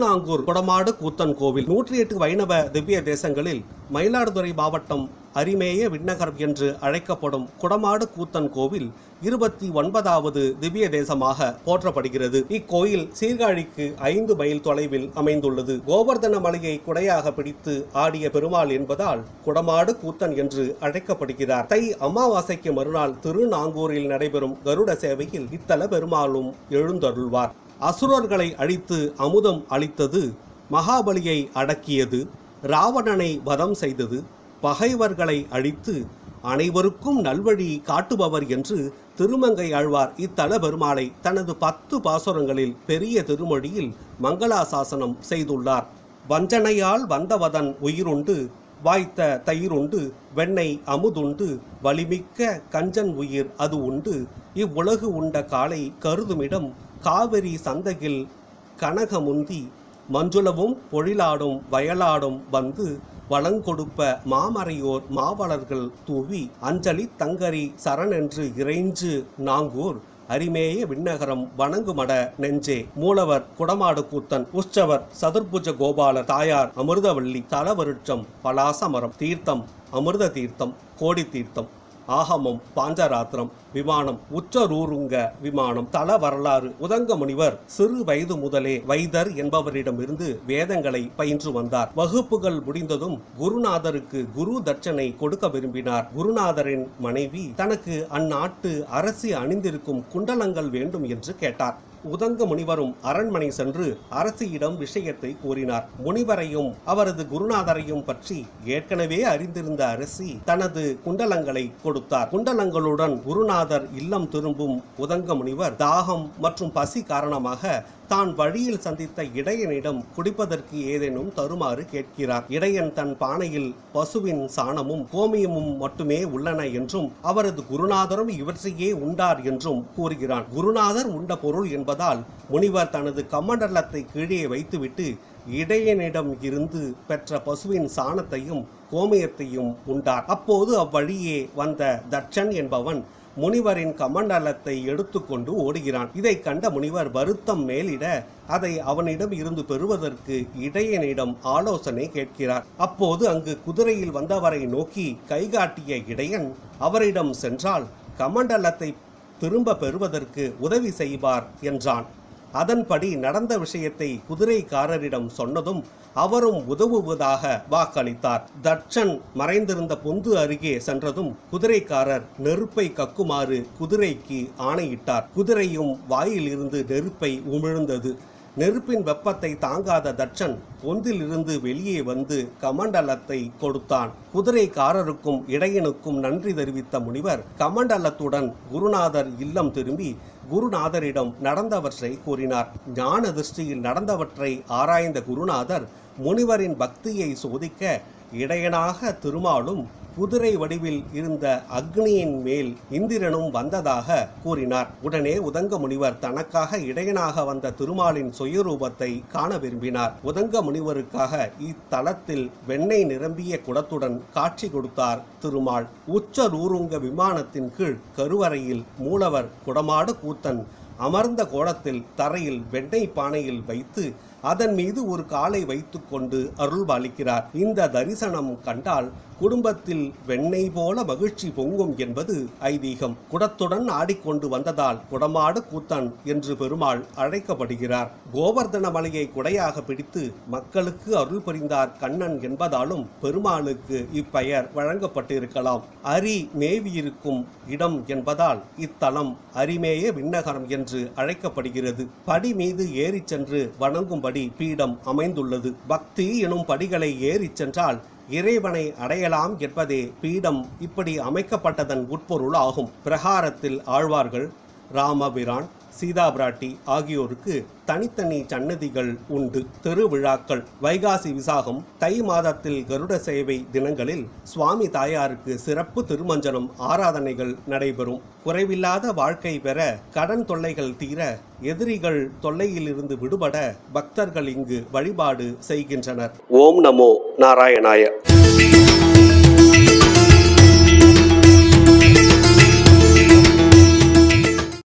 திருநாங்கூர் கொடமாடு கூத்தன் கோவில் நூற்றி எட்டு வைணவ திவ்ய தேசங்களில் மயிலாடுதுறை மாவட்டம் அரிமேய விண்ணகரம் என்று அழைக்கப்படும் குடமாடு கூத்தன் கோவில் இருபத்தி ஒன்பதாவது திவ்ய தேசமாக போற்றப்படுகிறது இக்கோயில் சீர்காழிக்கு ஐந்து மைல் தொலைவில் அமைந்துள்ளது கோவர்தன மலையை குடையாக பிடித்து ஆடிய பெருமாள் என்பதால் குடமாடு கூத்தன் என்று அழைக்கப்படுகிறார் தை அமாவாசைக்கு மறுநாள் திருநாங்கூரில் நடைபெறும் கருட சேவையில் இத்தல பெருமாளும் எழுந்தருள்வார் அசுரர்களை அழித்து அமுதம் அளித்தது மகாபலியை அடக்கியது ராவணனை வதம் செய்தது பகைவர்களை அழித்து அனைவருக்கும் நல்வழி காட்டுபவர் என்று திருமங்கை ஆழ்வார் இத்தல பெருமாளை தனது பத்து பாசுரங்களில் பெரிய திருமொழியில் மங்களாசாசனம் செய்துள்ளார் வஞ்சனையால் வந்தவதன் உயிருண்டு வாய்த்த தயிருண்டு வெண்ணெய் அமுதுண்டு வலிமிக்க கஞ்சன் உயிர் அது உண்டு இவ்வுலகு உண்ட காலை கருதுமிடம் காவிரி சந்தையில் கனகமுந்தி மஞ்சுளவும் பொழிலாடும் வயலாடும் வந்து வளங்கொடுப்ப மாமறையோர் மாவலர்கள் தூவி அஞ்சலி தங்கரி சரணென்று இறைஞ்சு நாங்கூர் அரிமேய விண்ணகரம் வணங்குமட நெஞ்சே மூலவர் குடமாடு கூத்தன் உற்சவர் சதுர்புஜ கோபாலர் தாயார் அமிர்தவள்ளி தலவருட்சம் பலாசமரம் தீர்த்தம் அமிர்த தீர்த்தம் கோடி தீர்த்தம் ஆகமம் பாஞ்சராத்திரம் விமானம் உச்சரூருங்க விமானம் தல வரலாறு உதங்க முனிவர் சிறு வயது முதலே வைதர் என்பவரிடமிருந்து வேதங்களை பயின்று வந்தார் வகுப்புகள் முடிந்ததும் குருநாதருக்கு குரு தட்சணை கொடுக்க விரும்பினார் குருநாதரின் மனைவி தனக்கு அந்நாட்டு அரசி அணிந்திருக்கும் குண்டலங்கள் வேண்டும் என்று கேட்டார் உதங்க முனிவரும் அரண்மனை சென்று அரசியிடம் விஷயத்தை கூறினார் முனிவரையும் அவரது குருநாதரையும் பற்றி ஏற்கனவே அறிந்திருந்த அரசி தனது குண்டலங்களை கொடுத்தார் குண்டலங்களுடன் குருநாதர் இல்லம் திரும்பும் உதங்க முனிவர் தாகம் மற்றும் பசி காரணமாக தான் வழியில் சந்தித்த இடையனிடம் குடிப்பதற்கு ஏதேனும் தருமாறு கேட்கிறார் இடையன் தன் பானையில் பசுவின் சாணமும் கோமியமும் மட்டுமே உள்ளன என்றும் அவரது குருநாதரும் இவற்றையே உண்டார் என்றும் கூறுகிறான் குருநாதர் உண்ட பொருள் என்பதால் முனிவர் தனது கமண்டலத்தை கீழே வைத்துவிட்டு இடையனிடம் இருந்து பெற்ற பசுவின் சாணத்தையும் கோமியத்தையும் உண்டார் அப்போது அவ்வழியே வந்த தட்சன் என்பவன் முனிவரின் கமண்டலத்தை எடுத்துக்கொண்டு ஓடுகிறான் இதை கண்ட முனிவர் வருத்தம் மேலிட அதை அவனிடம் இருந்து பெறுவதற்கு இடையனிடம் ஆலோசனை கேட்கிறார் அப்போது அங்கு குதிரையில் வந்தவரை நோக்கி கைகாட்டிய இடையன் அவரிடம் சென்றால் கமண்டலத்தை திரும்ப பெறுவதற்கு உதவி செய்வார் என்றான் அதன்படி நடந்த விஷயத்தை குதிரைக்காரரிடம் சொன்னதும் அவரும் உதவுவதாக வாக்களித்தார் தட்சன் மறைந்திருந்த பொந்து அருகே சென்றதும் குதிரைக்காரர் நெருப்பை கக்குமாறு குதிரைக்கு ஆணையிட்டார் குதிரையும் வாயிலிருந்து நெருப்பை உமிழ்ந்தது நெருப்பின் வெப்பத்தை தாங்காத தட்சன் பொந்திலிருந்து வெளியே வந்து கமண்டலத்தை கொடுத்தான் குதிரைக்காரருக்கும் இடையனுக்கும் நன்றி தெரிவித்த முனிவர் கமண்டலத்துடன் குருநாதர் இல்லம் திரும்பி குருநாதரிடம் நடந்தவற்றை கூறினார் ஞான திருஷ்டியில் நடந்தவற்றை ஆராய்ந்த குருநாதர் முனிவரின் பக்தியை சோதிக்க இடையனாக திருமாலும் குதிரை வடிவில் இருந்த அக்னியின் மேல் இந்திரனும் வந்ததாக கூறினார் உடனே உதங்க முனிவர் தனக்காக இடையனாக வந்த திருமாலின் சுயரூபத்தை காண விரும்பினார் உதங்க முனிவருக்காக இத்தலத்தில் வெண்ணெய் நிரம்பிய குடத்துடன் காட்சி கொடுத்தார் திருமால் உச்சரூருங்க விமானத்தின் கீழ் கருவறையில் மூலவர் குடமாடு கூத்தன் அமர்ந்த கோலத்தில் தரையில் வெண்ணெய் பானையில் வைத்து அதன் மீது ஒரு காலை வைத்துக்கொண்டு அருள்பாலிக்கிறார் இந்த தரிசனம் கண்டால் குடும்பத்தில் வெண்ணெய் போல மகிழ்ச்சி பொங்கும் என்பது ஐதீகம் குடத்துடன் ஆடிக்கொண்டு வந்ததால் குடமாடு கூத்தன் என்று பெருமாள் அழைக்கப்படுகிறார் கோவர்தன மலையை குடையாக பிடித்து மக்களுக்கு அருள் புரிந்தார் கண்ணன் என்பதாலும் பெருமாளுக்கு இப்பெயர் வழங்கப்பட்டிருக்கலாம் அரி மேவியிருக்கும் இடம் என்பதால் இத்தலம் அரிமேய விண்ணகரம் என்று அழைக்கப்படுகிறது படி மீது ஏறிச் சென்று வணங்கும்படி பீடம் அமைந்துள்ளது பக்தி எனும் படிகளை ஏறிச் சென்றால் இறைவனை அடையலாம் என்பதே பீடம் இப்படி அமைக்கப்பட்டதன் உட்பொருள் ஆகும் பிரகாரத்தில் ஆழ்வார்கள் ராமபிரான் சீதா பிராட்டி ஆகியோருக்கு தனித்தனி சன்னதிகள் உண்டு திருவிழாக்கள் வைகாசி விசாகம் தை மாதத்தில் கருட சேவை தினங்களில் சுவாமி தாயாருக்கு சிறப்பு திருமஞ்சனம் ஆராதனைகள் நடைபெறும் குறைவில்லாத வாழ்க்கை பெற கடன் தொல்லைகள் தீர எதிரிகள் தொல்லையிலிருந்து விடுபட பக்தர்கள் இங்கு வழிபாடு செய்கின்றனர் ஓம் நமோ நாராயணாய